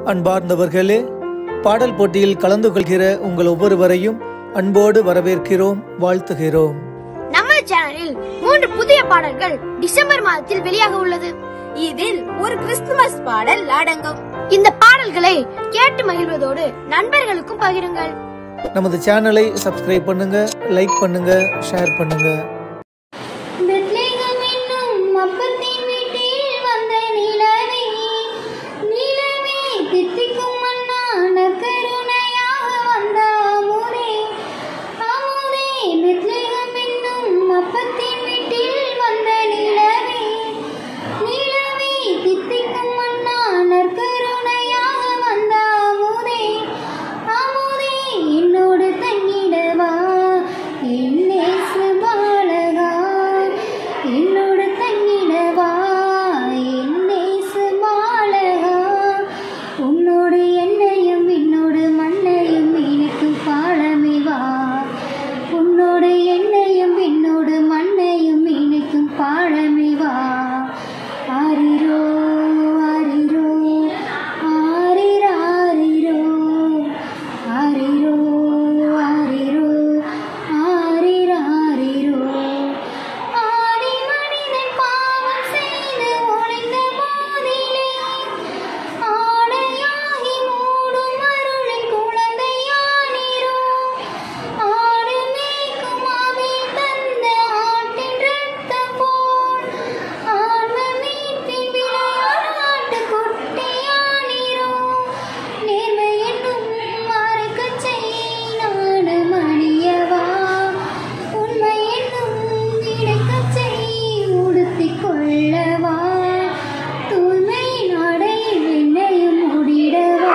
அன்பார்ந்தவர்களே பாடல் போட்டியில் கலந்து கொள்கிற உங்கள் ஒவ்வொருவரையும் அன்போடு வரவேற்கிறோம் வாழ்த்துகிறோம் நம்ம சேனலில் மூன்று புதிய பாடல்கள் டிசம்பர் மாதத்தில் வெளியாக உள்ளது இதில் ஒரு கிறிஸ்துமஸ் பாடல் அடங்கும் இந்த பாடல்களை கேட்டு மகிழ்வதோடு நண்பர்களுக்கும் பகிருங்கள் நமது சேனலை சப்ஸ்கிரைப் பண்ணுங்க லைக் பண்ணுங்க ஷேர் பண்ணுங்க பெத்லெகேம் என்னும் அப்பத்தின் வீட்டில் வந்த நிலவே, நிலவே தித்திக்கும் மன்னா நற்கருணையாக வந்த அமுதே, அமுதே பெத்லெகேம் என்னும் அப்பத்தின் வீட்டில் வந்த நிலவே, நிலவே தித்திக்கும் மன்னா நற்கருணையாக வந்த அமுதே, அமுதே என்னோடு தங்கிடவா என் நேசு பாலகா என்னோடு தங்கிடவா என் நேசு பாலகா உன்னோடு என்னையும் என்னோடு மண்ணையும் இணைக்கும் பாலமே வா உன்னோடு என்னையும் என்னோடு மண்ணையும் இணைக்கும் பாலமே வா ஆரிரோ ஆரிரோ ஆரிராரிரோ ஆரிரோ ஆரிரோ ஆரிராரிரோ ஆதி மனிதன் பாவம் செய்து ஒளிந்த போதிலே ஆடையாகி மூடும் அருளின் குழந்தையானீரோ ஆடு மேய்க்கும் ஆவில் தந்த ஆட்டின் ரத்தம் போல் ஆன்ம மீட்பின் விளையாட ஆட்டுக்குட்டியானீரோ நேர்மை என்னும் மறைக்கச் செய் நாடு மணியவா உண்மை என்னும் இடைக்கச் செய் உடுத்திக் கொள்ளவா தூய்மை நாடை என்னையும் முடிடவா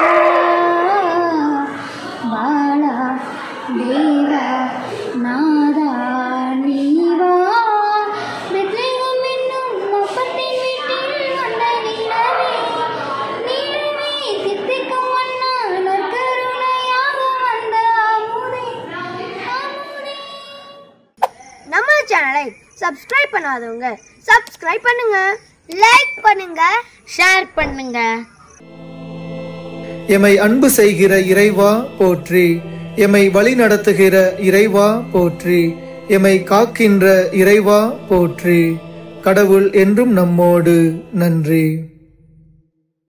பாலா தேவா நாதா நீவா பெத்லெகேம் என்னும் அப்பத்தின் வீட்டில் வந்த நிலவே நிலவே தித்திக்கும் மன்னா நற்கருணையாக வந்த அமுதே அமுதே நம்ம சேனலை சப்ஸ்கிரைப் பண்ணாதவங்க சப்ஸ்கிரைப் பண்ணுங்க லைக் பண்ணுங்க ஷேர் பண்ணுங்க எமை அன்பு செய்கிற இறைவா போற்றி எமை வழி நடத்துகிற இறைவா போற்றி எமை காக்கின்ற இறைவா போற்றி கடவுள் என்றும் நம்மோடு நன்றி